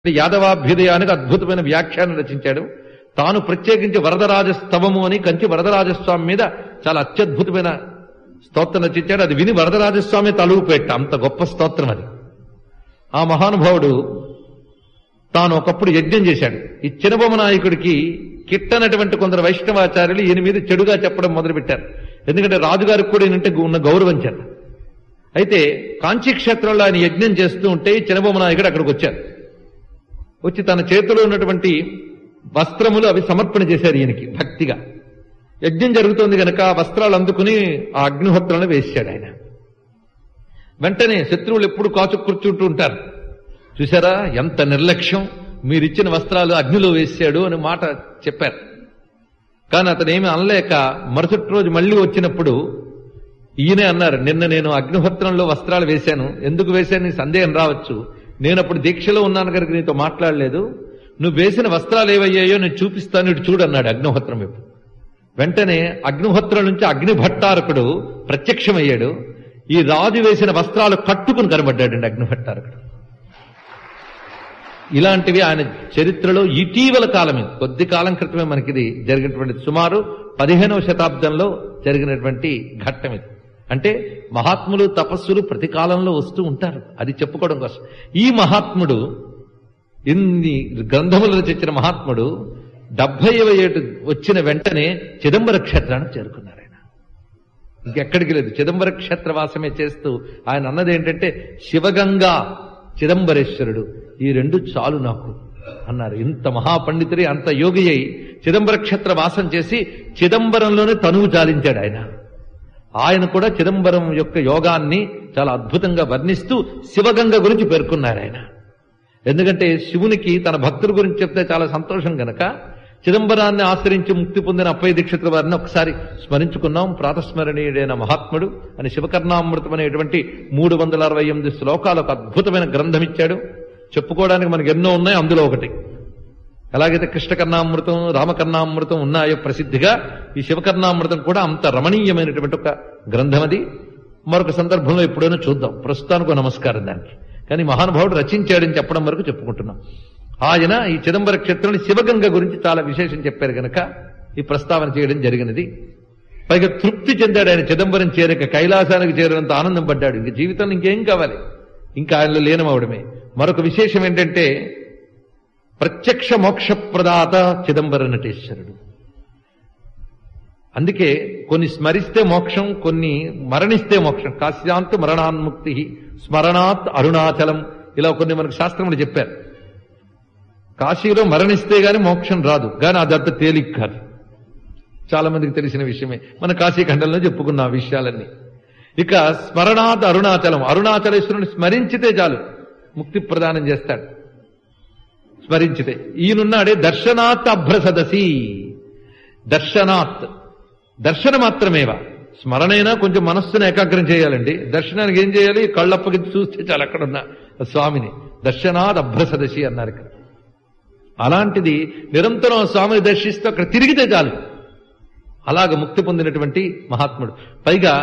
యాదవాభ్యుదయానికి అద్భుతమైన వ్యాఖ్యానం రచించాడు తాను ప్రత్యేకించి వరదరాజ స్తవము అని కంచి వరదరాజస్వామి మీద చాలా అత్యద్భుతమైన స్తోత్రం రచించాడు అది విని వరదరాజస్వామి తలువు పెట్ట అంత గొప్ప స్తోత్రం అది ఆ మహానుభావుడు తాను ఒకప్పుడు యజ్ఞం చేశాడు ఈ చినబొమ్మ నాయకుడికి కిట్టనటువంటి కొందరు వైష్ణవాచార్యులు ఈయన మీద చెడుగా చెప్పడం మొదలుపెట్టారు ఎందుకంటే రాజుగారికి కూడా ఈయనంటే ఉన్న గౌరవం చేత అయితే కాంచీ క్షేత్రంలో ఆయన యజ్ఞం చేస్తూ ఉంటే చినబొమ్మ నాయకుడు అక్కడికి వచ్చారు వచ్చి తన చేతిలో ఉన్నటువంటి వస్త్రములు అవి సమర్పణ చేశారు ఈయనకి భక్తిగా యజ్ఞం జరుగుతోంది గనక ఆ వస్త్రాలు అందుకుని ఆ అగ్నిహోత్రాలను వేసాడు ఆయన వెంటనే శత్రువులు ఎప్పుడు కాచు కూర్చుంటూ ఉంటారు చూసారా ఎంత నిర్లక్ష్యం మీరిచ్చిన వస్త్రాలు అగ్నిలో వేశాడు అని మాట చెప్పారు కానీ అతను ఏమి అనలేక మరుసటి రోజు మళ్ళీ వచ్చినప్పుడు ఈయనే అన్నారు నిన్న నేను అగ్నిహోత్రంలో వస్త్రాలు వేశాను ఎందుకు వేశాను నీ సందేహం రావచ్చు నేను అప్పుడు దీక్షలో ఉన్నాను కనుక నీతో మాట్లాడలేదు నువ్వు వేసిన వస్త్రాలు ఏవయ్యాయో నేను చూపిస్తాను ఇటు చూడన్నాడు అగ్నిహోత్రం వైపు వెంటనే అగ్నిహోత్రం నుంచి అగ్ని భట్టారకుడు ప్రత్యక్షమయ్యాడు ఈ రాజు వేసిన వస్త్రాలు కట్టుకుని కనబడ్డాడండి అగ్నిభట్టారకుడు ఇలాంటివి ఆయన చరిత్రలో ఇటీవల కాలమే కొద్ది కాలం క్రితమే మనకిది జరిగినటువంటి సుమారు పదిహేనవ శతాబ్దంలో జరిగినటువంటి ఘట్టం ఇది అంటే మహాత్ములు తపస్సులు ప్రతి కాలంలో వస్తూ ఉంటారు అది చెప్పుకోవడం కోసం ఈ మహాత్ముడు ఇన్ని గ్రంథములు రచించిన మహాత్ముడు డెబ్బైవ ఏటు వచ్చిన వెంటనే చిదంబర క్షేత్రానికి చేరుకున్నారు ఆయన ఇంకెక్కడికి లేదు చిదంబర క్షేత్రవాసమే చేస్తూ ఆయన అన్నది ఏంటంటే శివగంగా చిదంబరేశ్వరుడు ఈ రెండు చాలు నాకు అన్నారు ఇంత మహాపండితుడి అంత యోగి అయి చిదంబర క్షేత్ర వాసం చేసి చిదంబరంలోనే తనువు చాలించాడు ఆయన ఆయన కూడా చిదంబరం యొక్క యోగాన్ని చాలా అద్భుతంగా వర్ణిస్తూ శివగంగ గురించి పేర్కొన్నారు ఆయన ఎందుకంటే శివునికి తన భక్తుల గురించి చెప్తే చాలా సంతోషం గనక చిదంబరాన్ని ఆశ్రయించి ముక్తి పొందిన అప్పయ్య దీక్షితుల వారిని ఒకసారి స్మరించుకున్నాం ప్రాతస్మరణీయుడైన మహాత్ముడు అని శివకర్ణామృతం అనేటువంటి మూడు వందల అరవై ఎనిమిది శ్లోకాలు ఒక అద్భుతమైన గ్రంథం ఇచ్చాడు చెప్పుకోవడానికి మనకు ఎన్నో ఉన్నాయి అందులో ఒకటి ఎలాగైతే కృష్ణకర్ణామృతం రామకర్ణామృతం ఉన్నాయో ప్రసిద్ధిగా ఈ శివకర్ణామృతం కూడా అంత రమణీయమైనటువంటి ఒక గ్రంథం అది మరొక సందర్భంలో ఎప్పుడైనా చూద్దాం ప్రస్తుతానికి నమస్కారం దానికి కానీ మహానుభావుడు రచించాడని చెప్పడం వరకు చెప్పుకుంటున్నాం ఆయన ఈ చిదంబర క్షేత్రంలో శివగంగ గురించి చాలా విశేషం చెప్పారు గనక ఈ ప్రస్తావన చేయడం జరిగినది పైగా తృప్తి చెందాడు ఆయన చిదంబరం చేరక కైలాసానికి చేరినంత ఆనందం పడ్డాడు ఇంక జీవితంలో ఇంకేం కావాలి ఇంకా ఆయనలో లీనమవడమే మరొక విశేషం ఏంటంటే ప్రత్యక్ష మోక్ష ప్రదాత చిదంబర నటేశ్వరుడు అందుకే కొన్ని స్మరిస్తే మోక్షం కొన్ని మరణిస్తే మోక్షం కాశ్యాంత్ మరణాన్ముక్తి స్మరణాత్ అరుణాచలం ఇలా కొన్ని మనకు శాస్త్రములు చెప్పారు కాశీలో మరణిస్తే గాని మోక్షం రాదు గాని అదంత తేలిక కాదు చాలా మందికి తెలిసిన విషయమే మన కాశీఖండంలో చెప్పుకున్న ఆ విషయాలన్నీ ఇక స్మరణాత్ అరుణాచలం అరుణాచలేశ్వరుని స్మరించితే చాలు ముక్తి ప్రదానం చేస్తాడు స్మరించితే ఈయనున్నాడే దర్శనాత్ అభ్రసదసి దర్శనాత్ దర్శన మాత్రమేవా స్మరణైనా కొంచెం మనస్సును ఏకాగ్రం చేయాలండి దర్శనానికి ఏం చేయాలి కళ్ళప్పకి చూస్తే చాలు అక్కడున్న స్వామిని దర్శనాత్ అభ్రసదశి అన్నారు ఇక్కడ అలాంటిది నిరంతరం ఆ స్వామిని దర్శిస్తూ అక్కడ తిరిగితే చాలు అలాగ ముక్తి పొందినటువంటి మహాత్ముడు పైగా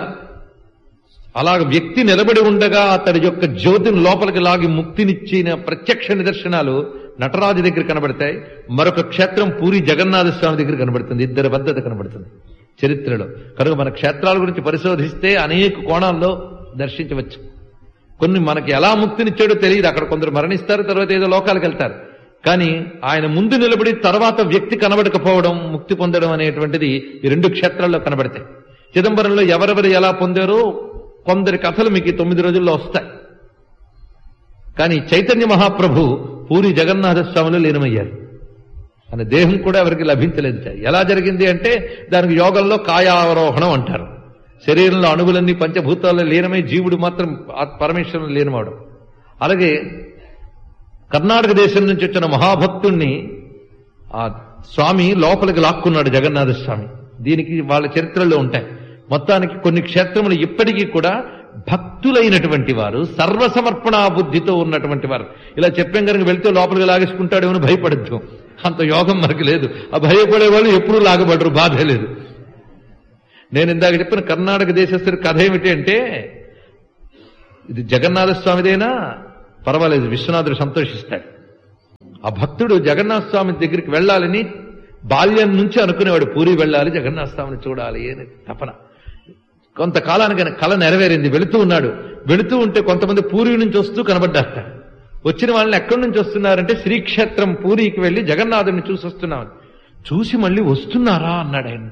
అలాగ వ్యక్తి నిలబడి ఉండగా అతడి యొక్క జ్యోతిని లోపలికి లాగి ముక్తినిచ్చిన ప్రత్యక్ష నిదర్శనాలు నటరాజు దగ్గర కనబడతాయి మరొక క్షేత్రం పూరి జగన్నాథ స్వామి దగ్గర కనబడుతుంది ఇద్దరి బద్దత కనబడుతుంది చరిత్రలో కనుక మన క్షేత్రాల గురించి పరిశోధిస్తే అనేక కోణాల్లో దర్శించవచ్చు కొన్ని మనకి ఎలా ముక్తినిచ్చాడో తెలియదు అక్కడ కొందరు మరణిస్తారు తర్వాత ఏదో లోకాలకు వెళ్తారు కానీ ఆయన ముందు నిలబడి తర్వాత వ్యక్తి కనబడకపోవడం ముక్తి పొందడం అనేటువంటిది ఈ రెండు క్షేత్రాల్లో కనబడతాయి చిదంబరంలో ఎవరెవరు ఎలా పొందారో కొందరి కథలు మీకు ఈ తొమ్మిది రోజుల్లో వస్తాయి కానీ చైతన్య మహాప్రభు పూరి జగన్నాథ స్వామిలో లీనమయ్యారు ఆయన దేహం కూడా ఎవరికి లభించలేదు ఎలా జరిగింది అంటే దానికి యోగంలో కాయావరోహణం అంటారు శరీరంలో అణువులన్నీ పంచభూతాల్లో లీనమై జీవుడు మాత్రం పరమేశ్వరం లీనమవడం అలాగే కర్ణాటక దేశం నుంచి వచ్చిన మహాభక్తుణ్ణి ఆ స్వామి లోపలికి లాక్కున్నాడు జగన్నాథ స్వామి దీనికి వాళ్ళ చరిత్రలో ఉంటాయి మొత్తానికి కొన్ని క్షేత్రములు ఇప్పటికీ కూడా భక్తులైనటువంటి వారు సర్వసమర్పణా బుద్ధితో ఉన్నటువంటి వారు ఇలా చెప్పాం కనుక వెళ్తే లోపలికి లాగేసుకుంటాడేమని భయపడద్దు అంత యోగం మనకు లేదు ఆ భయపడే వాళ్ళు ఎప్పుడూ లాగబడరు బాధే లేదు నేను ఇందాక చెప్పిన కర్ణాటక దేశస్థుడి కథ ఏమిటి అంటే ఇది జగన్నాథ స్వామిదేనా పర్వాలేదు విశ్వనాథుడు సంతోషిస్తాడు ఆ భక్తుడు జగన్నాథ స్వామి దగ్గరికి వెళ్ళాలని బాల్యం నుంచి అనుకునేవాడు పూరి వెళ్ళాలి జగన్నాథ స్వామిని చూడాలి అని తపన కొంతకాలానికి ఆయన కళ నెరవేరింది వెళుతూ ఉన్నాడు వెళుతూ ఉంటే కొంతమంది పూరి నుంచి వస్తూ కనబడ్డారట వచ్చిన వాళ్ళని ఎక్కడి నుంచి వస్తున్నారంటే శ్రీక్షేత్రం పూరికి వెళ్లి జగన్నాథుని చూసి వస్తున్నామని చూసి మళ్ళీ వస్తున్నారా అన్నాడు ఆయన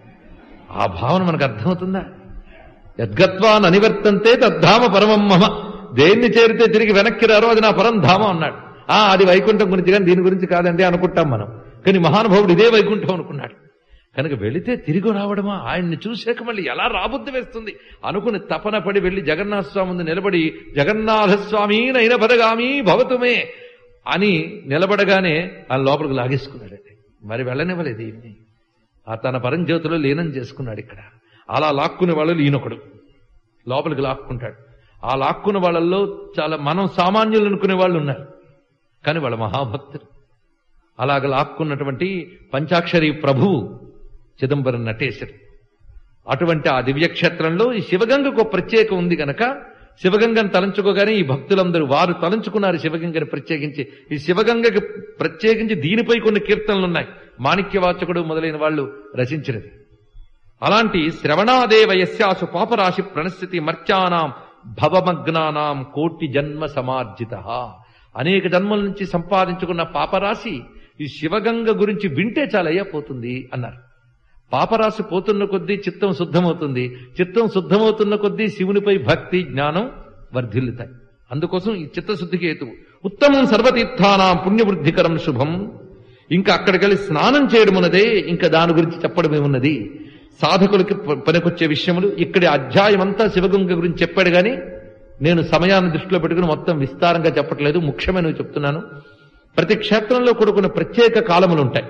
ఆ భావన మనకు అర్థమవుతుందా యద్గత్వాన్ అనివర్తంతే తద్ధామ పరమం మమ దేన్ని చేరితే తిరిగి వెనక్కి రారో అది నా పరం ధామం అన్నాడు ఆ అది వైకుంఠం గురించి కానీ దీని గురించి కాదండి అనుకుంటాం మనం కానీ మహానుభావుడు ఇదే వైకుంఠం అనుకున్నాడు కనుక వెళితే తిరిగి రావడమా ఆయన్ని చూశాక మళ్ళీ ఎలా రాబుద్ది వేస్తుంది అనుకుని తపన పడి వెళ్లి జగన్నాథ స్వామి ముందు నిలబడి జగన్నాథ స్వామి నైన పదగామి భవతుమే అని నిలబడగానే ఆ లోపలికి లాగేసుకున్నాడండి మరి వెళ్ళనివ్వలేదు ఈయన్ని ఆ తన పరంజ్యోతిలో లీనం చేసుకున్నాడు ఇక్కడ అలా లాక్కునే వాళ్ళు ఈయనొకడు లోపలికి లాక్కుంటాడు ఆ లాక్కున్న వాళ్ళల్లో చాలా మనం సామాన్యులు అనుకునే వాళ్ళు ఉన్నారు కానీ వాళ్ళ మహాభక్తులు అలాగ లాక్కున్నటువంటి పంచాక్షరి ప్రభువు చిదంబరం నటేశరు అటువంటి ఆ దివ్యక్షేత్రంలో ఈ శివగంగకు ఒక ప్రత్యేకం ఉంది గనక శివగంగను తలంచుకోగానే ఈ భక్తులందరూ వారు తలంచుకున్నారు శివగంగని ప్రత్యేకించి ఈ శివగంగకి ప్రత్యేకించి దీనిపై కొన్ని కీర్తనలు ఉన్నాయి మాణిక్యవాచకుడు మొదలైన వాళ్ళు రచించినది అలాంటి శ్రవణాదేవ యస్యాసు పాపరాశి ప్రణస్థితి మర్చానాం భవమగ్నానాం కోటి జన్మ సమార్జిత అనేక జన్మల నుంచి సంపాదించుకున్న పాపరాశి ఈ శివగంగ గురించి వింటే చాలయ్యా పోతుంది అన్నారు పాపరాశి పోతున్న కొద్దీ చిత్తం శుద్ధమవుతుంది చిత్తం శుద్ధమవుతున్న కొద్దీ శివునిపై భక్తి జ్ఞానం వర్ధిల్లుతాయి అందుకోసం ఈ చిత్తశుద్ధికి హేతువు ఉత్తమం సర్వతీర్థానాం పుణ్యవృద్ధికరం శుభం ఇంకా అక్కడికి వెళ్ళి స్నానం చేయడం ఉన్నదే ఇంకా దాని గురించి చెప్పడమే ఉన్నది సాధకులకి ప- పనికొచ్చే విషయములు ఇక్కడి అధ్యాయం అంతా శివగంగ గురించి చెప్పాడు గాని నేను సమయాన్ని దృష్టిలో పెట్టుకుని మొత్తం విస్తారంగా చెప్పట్లేదు ముఖ్యమైనవి చెప్తున్నాను ప్రతి క్షేత్రంలో కూడా కొన్ని ప్రత్యేక కాలములు ఉంటాయి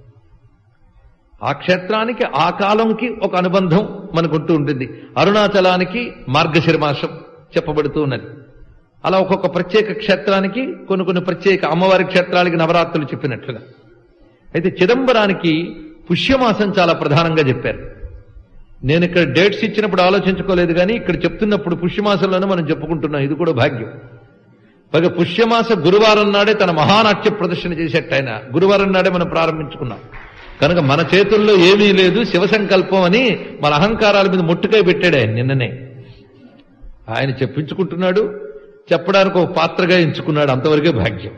ఆ క్షేత్రానికి ఆ కాలంకి ఒక అనుబంధం మనకుంటూ ఉంటుంది అరుణాచలానికి మార్గశిర మాసం చెప్పబడుతూ ఉన్నది అలా ఒక్కొక్క ప్రత్యేక క్షేత్రానికి కొన్ని కొన్ని ప్రత్యేక అమ్మవారి క్షేత్రాలకి నవరాత్రులు చెప్పినట్లుగా అయితే చిదంబరానికి పుష్యమాసం చాలా ప్రధానంగా చెప్పారు నేను ఇక్కడ డేట్స్ ఇచ్చినప్పుడు ఆలోచించుకోలేదు కానీ ఇక్కడ చెప్తున్నప్పుడు పుష్యమాసంలోనే మనం చెప్పుకుంటున్నాం ఇది కూడా భాగ్యం పైగా పుష్యమాస గురువారం నాడే తన మహానాట్య ప్రదర్శన చేసేట ఆయన గురువారం నాడే మనం ప్రారంభించుకున్నాం కనుక మన చేతుల్లో ఏమీ లేదు శివ సంకల్పం అని మన అహంకారాల మీద ముట్టుకై పెట్టాడు ఆయన నిన్ననే ఆయన చెప్పించుకుంటున్నాడు చెప్పడానికి ఒక పాత్రగా ఎంచుకున్నాడు అంతవరకే భాగ్యం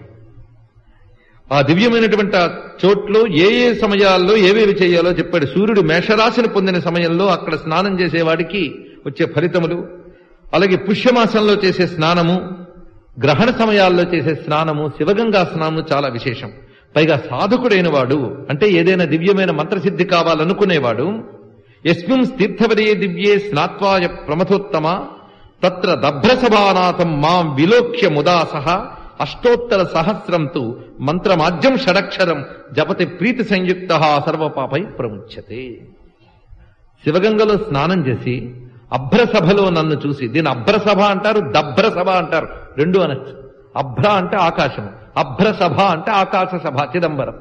ఆ దివ్యమైనటువంటి ఆ చోట్లో ఏ ఏ సమయాల్లో ఏవేవి చేయాలో చెప్పాడు సూర్యుడు మేషరాశిని పొందిన సమయంలో అక్కడ స్నానం చేసేవాడికి వచ్చే ఫలితములు అలాగే పుష్యమాసంలో చేసే స్నానము గ్రహణ సమయాల్లో చేసే స్నానము శివగంగా స్నానము చాలా విశేషం పైగా సాధకుడైన వాడు అంటే ఏదైనా దివ్యమైన మంత్రసిద్ధి కావాలనుకునేవాడు యస్మిన్ తీర్థవరే దివ్యే స్నాత్వాయ ప్రమథోత్తమ తత్ర దభ్రసభానాథం మాం విలోక్య ముదాసహ అష్టోత్తర సహస్రం తు మంత్రమాద్యం షడక్షరం జపతి ప్రీతి సంయుక్త సర్వపాపై ప్రముచ్యతే శివగంగలో స్నానం చేసి అభ్రసభలో నన్ను చూసి దీని అభ్రసభ అంటారు దభ్రసభ అంటారు రెండు అనొచ్చు అభ్ర అంటే ఆకాశం అభ్రసభ అంటే ఆకాశ సభ చిదంబరం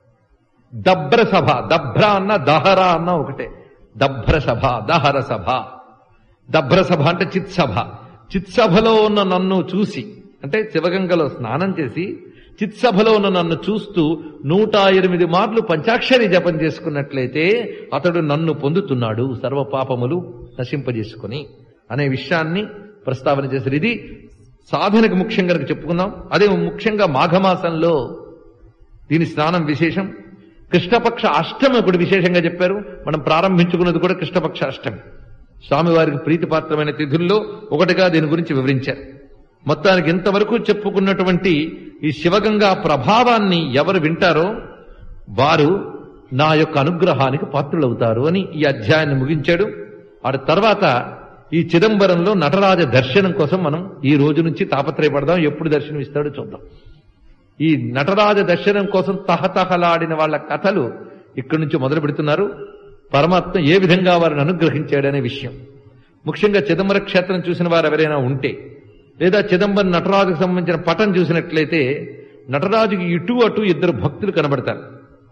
దభ్రసభ దభ్ర అన్న దహర అన్న ఒకటే దభ్రసభ దహర సభ దభ్రసభ అంటే చిత్సభ చిత్సభలో ఉన్న నన్ను చూసి అంటే శివగంగలో స్నానం చేసి చిత్సభలో ఉన్న నన్ను చూస్తూ నూట ఎనిమిది మార్లు పంచాక్షరి జపం చేసుకున్నట్లయితే అతడు నన్ను పొందుతున్నాడు సర్వ పాపములు నశింపజేసుకుని అనే విషయాన్ని ప్రస్తావన చేశారు ఇది సాధనకు ముఖ్యంగా చెప్పుకుందాం అదే ముఖ్యంగా మాఘమాసంలో దీని స్నానం విశేషం కృష్ణపక్ష అష్టమి ఒకటి విశేషంగా చెప్పారు మనం ప్రారంభించుకున్నది కూడా కృష్ణపక్ష అష్టమి స్వామివారికి ప్రీతిపాత్రమైన తిథుల్లో ఒకటిగా దీని గురించి వివరించారు మొత్తానికి ఇంతవరకు చెప్పుకున్నటువంటి ఈ శివగంగా ప్రభావాన్ని ఎవరు వింటారో వారు నా యొక్క అనుగ్రహానికి పాత్రులవుతారు అని ఈ అధ్యాయాన్ని ముగించాడు ఆ తర్వాత ఈ చిదంబరంలో నటరాజ దర్శనం కోసం మనం ఈ రోజు నుంచి తాపత్రయపడదాం ఎప్పుడు దర్శనం ఇస్తాడో చూద్దాం ఈ నటరాజ దర్శనం కోసం తహతహలాడిన వాళ్ళ కథలు ఇక్కడి నుంచి మొదలు పెడుతున్నారు పరమాత్మ ఏ విధంగా వారిని అనుగ్రహించాడనే విషయం ముఖ్యంగా చిదంబర క్షేత్రం చూసిన వారు ఎవరైనా ఉంటే లేదా చిదంబరం నటరాజుకు సంబంధించిన పటం చూసినట్లయితే నటరాజుకి ఇటు అటు ఇద్దరు భక్తులు కనబడతారు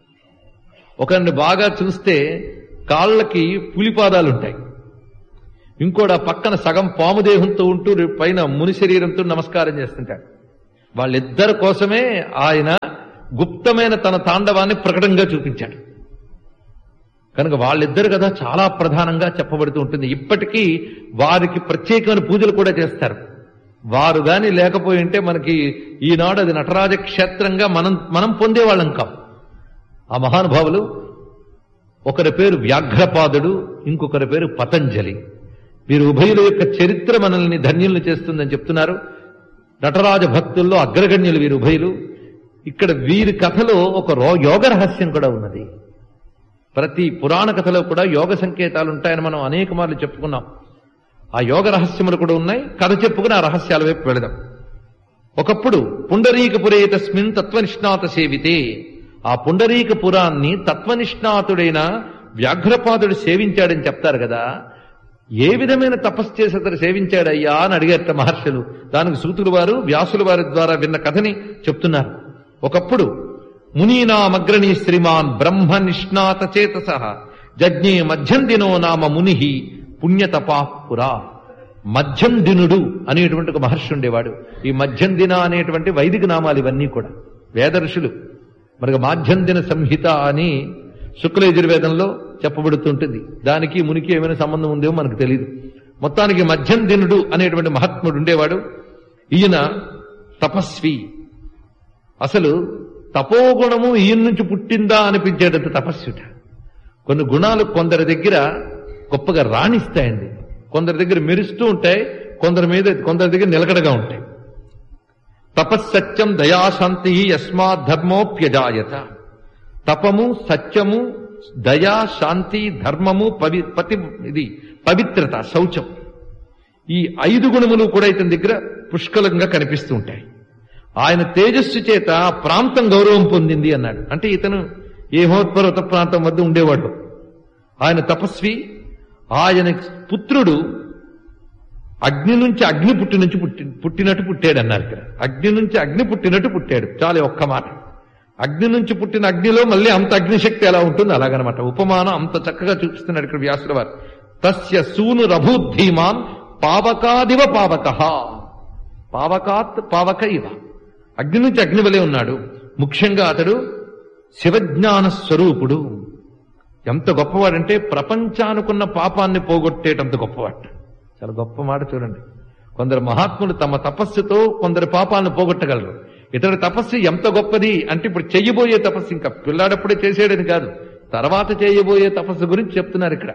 ఒకరిని బాగా చూస్తే కాళ్ళకి పులిపాదాలు ఉంటాయి ఇంకోటి ఆ పక్కన సగం పాముదేహంతో ఉంటూ పైన ముని శరీరంతో నమస్కారం చేస్తుంటాడు వాళ్ళిద్దరి కోసమే ఆయన గుప్తమైన తన తాండవాన్ని ప్రకటనగా చూపించాడు కనుక వాళ్ళిద్దరు కదా చాలా ప్రధానంగా చెప్పబడుతూ ఉంటుంది ఇప్పటికీ వారికి ప్రత్యేకమైన పూజలు కూడా చేస్తారు వారు గాని లేకపోయి ఉంటే మనకి ఈనాడు అది నటరాజ క్షేత్రంగా మనం మనం పొందేవాళ్ళం కాం ఆ మహానుభావులు ఒకరి పేరు వ్యాఘ్రపాదుడు ఇంకొకరి పేరు పతంజలి వీరు ఉభయుల యొక్క చరిత్ర మనల్ని ధన్యుల్ని చేస్తుందని చెప్తున్నారు నటరాజ భక్తుల్లో అగ్రగణ్యులు వీరు ఉభయులు ఇక్కడ వీరి కథలో ఒక రో- యోగ రహస్యం కూడా ఉన్నది ప్రతి పురాణ కథలో కూడా యోగ సంకేతాలు ఉంటాయని మనం అనేక మార్లు చెప్పుకున్నాం ఆ యోగ రహస్యములు కూడా ఉన్నాయి కథ చెప్పుకుని ఆ రహస్యాల వైపు వెళదాం ఒకప్పుడు పుండరీకపురే తస్మిన్ తత్వనిష్ణాత సేవితే ఆ పుండరీకపురాన్ని తత్వనిష్ణాతుడైన వ్యాఘ్రపాదుడు సేవించాడని చెప్తారు కదా ఏ విధమైన తపస్సు చేసి అతడు సేవించాడయ్యా అని అడిగారట మహర్షులు దానికి సూతులు వారు వ్యాసుల వారి ద్వారా విన్న కథని చెప్తున్నారు ఒకప్పుడు మునీనామగ్రణీ శ్రీమాన్ బ్రహ్మ నిష్ణాత చేతస జజ్ఞే మధ్యం దినో నామ ముని పుణ్యతపాపురా మధ్యం దినుడు అనేటువంటి ఒక మహర్షి ఉండేవాడు ఈ మధ్యం దిన అనేటువంటి వైదిక నామాలు ఇవన్నీ కూడా వేద ఋషులు మనకు మాధ్యం దిన సంహిత అని శుక్ల యజుర్వేదంలో చెప్పబడుతుంటుంది దానికి మునికి ఏమైనా సంబంధం ఉందేమో మనకు తెలియదు మొత్తానికి మధ్యం దినుడు అనేటువంటి మహాత్ముడు ఉండేవాడు ఈయన తపస్వి అసలు తపోగుణము ఈయన నుంచి పుట్టిందా అనిపించేటంత తపస్సుట కొన్ని గుణాలు కొందరి దగ్గర గొప్పగా రాణిస్తాయండి కొందరి దగ్గర మెరుస్తూ ఉంటాయి కొందరి మీద కొందరి దగ్గర నిలకడగా ఉంటాయి తపస్సత్యం దయాశాంతి యస్మాత్ ధర్మోప్యజాయత తపము సత్యము దయా శాంతి ధర్మము పవి పతి ఇది పవిత్రత శౌచం ఈ ఐదు గుణములు కూడా ఇతని దగ్గర పుష్కలంగా కనిపిస్తూ ఉంటాయి ఆయన తేజస్సు చేత ఆ ప్రాంతం గౌరవం పొందింది అన్నాడు అంటే ఇతను ఏ మహోత్పర్వత ప్రాంతం వద్ద ఉండేవాడు ఆయన తపస్వి ఆయన పుత్రుడు అగ్ని నుంచి అగ్ని పుట్టి నుంచి పుట్టి పుట్టినట్టు పుట్టాడు అన్నారు ఇక్కడ అగ్ని నుంచి అగ్ని పుట్టినట్టు పుట్టాడు చాలా ఒక్క మాట అగ్ని నుంచి పుట్టిన అగ్నిలో మళ్ళీ అంత అగ్నిశక్తి ఎలా ఉంటుంది అలాగనమాట ఉపమానం అంత చక్కగా చూపిస్తున్నాడు ఇక్కడ వ్యాసుల వారు తస్య సూను రభూద్ధీమాన్ పావకాదివ పావక పావకాత్ పావక ఇవ అగ్ని నుంచి అగ్ని వలె ఉన్నాడు ముఖ్యంగా అతడు శివజ్ఞాన స్వరూపుడు ఎంత గొప్పవాడంటే ప్రపంచానుకున్న పాపాన్ని పోగొట్టేటంత గొప్పవాడు చాలా గొప్ప మాట చూడండి కొందరు మహాత్ములు తమ తపస్సుతో కొందరు పాపాలను పోగొట్టగలరు ఇతడి తపస్సు ఎంత గొప్పది అంటే ఇప్పుడు చెయ్యబోయే తపస్సు ఇంకా పిల్లాడప్పుడే చేసేయడని కాదు తర్వాత చేయబోయే తపస్సు గురించి చెప్తున్నారు ఇక్కడ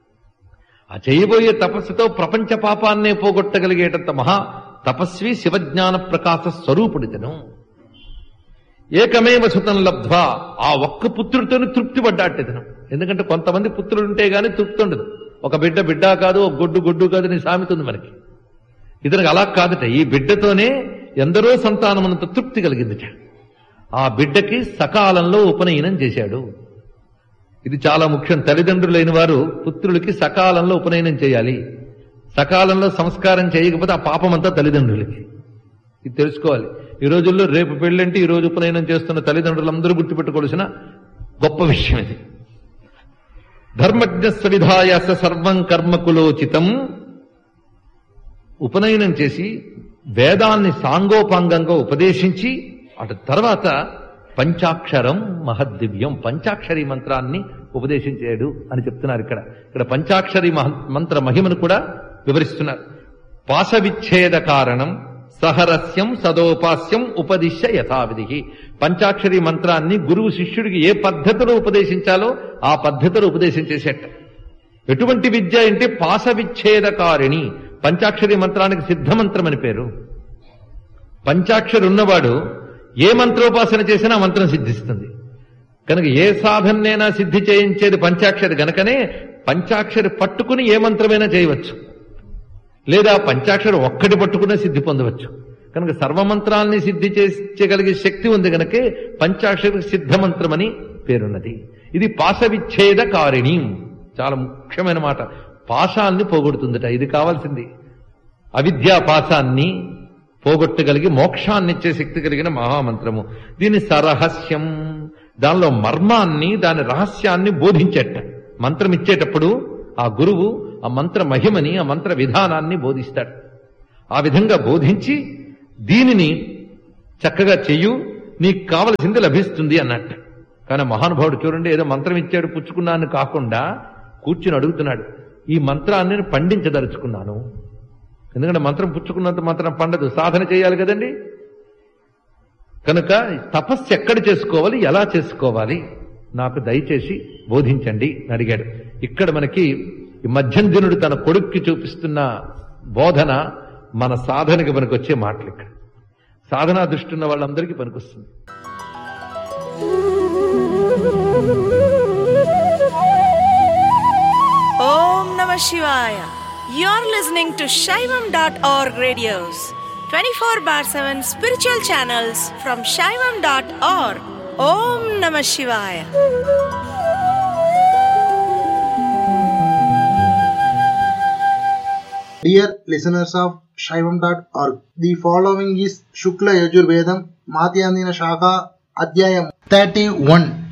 ఆ చేయబోయే తపస్సుతో ప్రపంచ పాపాన్నే పోగొట్టగలిగేటంత మహా తపస్వి శివజ్ఞాన ప్రకాశ స్వరూపుడితను ఏకమేవ సుతం లబ్ధ్వా ఆ ఒక్క పుత్రుడితోనే తృప్తి పడ్డాడు ఇతను ఎందుకంటే కొంతమంది పుత్రులు ఉంటే గానీ తృప్తి ఉండదు ఒక బిడ్డ బిడ్డ కాదు ఒక గొడ్డు గొడ్డు కాదు అని సామెత ఉంది మనకి ఇతనికి అలా కాదట ఈ బిడ్డతోనే ఎందరో సంతానమునంత తృప్తి కలిగిందిట ఆ బిడ్డకి సకాలంలో ఉపనయనం చేశాడు ఇది చాలా ముఖ్యం తల్లిదండ్రులైన వారు పుత్రులకి సకాలంలో ఉపనయనం చేయాలి సకాలంలో సంస్కారం చేయకపోతే ఆ పాపమంతా తల్లిదండ్రులకి ఇది తెలుసుకోవాలి ఈ రోజుల్లో రేపు పెళ్ళంటే ఈ రోజు ఉపనయనం చేస్తున్న తల్లిదండ్రులందరూ గుర్తుపెట్టుకోవాల్సిన గొప్ప విషయం ఇది ధర్మజ్ఞ విధాయ సర్వం కర్మకులోచితం ఉపనయనం చేసి వేదాన్ని సాంగోపాంగంగా ఉపదేశించి అటు తర్వాత పంచాక్షరం మహద్దివ్యం పంచాక్షరి మంత్రాన్ని ఉపదేశించాడు అని చెప్తున్నారు ఇక్కడ ఇక్కడ పంచాక్షరి మహ- మంత్ర మహిమను కూడా వివరిస్తున్నారు పాశవిచ్ఛేద కారణం సహరస్యం సదోపాస్యం ఉపదిశ్య యథావిధి పంచాక్షరి మంత్రాన్ని గురువు శిష్యుడికి ఏ పద్ధతిలో ఉపదేశించాలో ఆ పద్ధతిలో ఉపదేశం చేసేట ఎటువంటి విద్య అంటే పాశ విచ్ఛేదకారిణి పంచాక్షరి మంత్రానికి సిద్ధమంత్రం అని పేరు పంచాక్షరి ఉన్నవాడు ఏ మంత్రోపాసన చేసినా ఆ మంత్రం సిద్ధిస్తుంది కనుక ఏ సాధనైనా సిద్ధి చేయించేది పంచాక్షరి గనకనే పంచాక్షరి పట్టుకుని ఏ మంత్రమైనా చేయవచ్చు లేదా పంచాక్షరి ఒక్కటి పట్టుకునే సిద్ధి పొందవచ్చు కనుక సర్వమంత్రాల్ని సిద్ధి చేయగలిగే శక్తి ఉంది గనకే పంచాక్షరి సిద్ధమంత్రం అని పేరున్నది ఇది పాశ విచ్ఛేద కారిణి చాలా ముఖ్యమైన మాట పాశాల్ని పోగొడుతుందట ఇది కావాల్సింది అవిద్యా పాశాన్ని పోగొట్టగలిగి మోక్షాన్ని ఇచ్చే శక్తి కలిగిన మహామంత్రము దీని సరహస్యం దానిలో మర్మాన్ని దాని రహస్యాన్ని బోధించేట మంత్రం ఇచ్చేటప్పుడు ఆ గురువు ఆ మంత్ర మహిమని ఆ మంత్ర విధానాన్ని బోధిస్తాడు ఆ విధంగా బోధించి దీనిని చక్కగా చెయ్యు నీకు కావలసింది లభిస్తుంది అన్నట్టు కానీ మహానుభావుడు చూడండి ఏదో మంత్రం ఇచ్చాడు పుచ్చుకున్నాను కాకుండా కూర్చుని అడుగుతున్నాడు ఈ మంత్రాన్ని నేను పండించదలుచుకున్నాను ఎందుకంటే మంత్రం పుచ్చుకున్నంత మంత్రం పండదు సాధన చేయాలి కదండి కనుక తపస్సు ఎక్కడ చేసుకోవాలి ఎలా చేసుకోవాలి నాకు దయచేసి బోధించండి అని అడిగాడు ఇక్కడ మనకి ఈ మధ్యంజనుడు తన కొడుక్కి చూపిస్తున్న బోధన మన సాధనకి మనకు వచ్చే మాటలు ఇక్కడ సాధనా దృష్టి ఉన్న వాళ్ళందరికీ పనికొస్తుంది Om Namah Shivaya. You're listening to Shaivam.org radios, 24 bar 7 spiritual channels from Shaivam.org. Om Namah Shivaya. Dear listeners of Shaivam.org, the following is Shukla Yajurvedam Madhyandina Shaka Adhyayam 31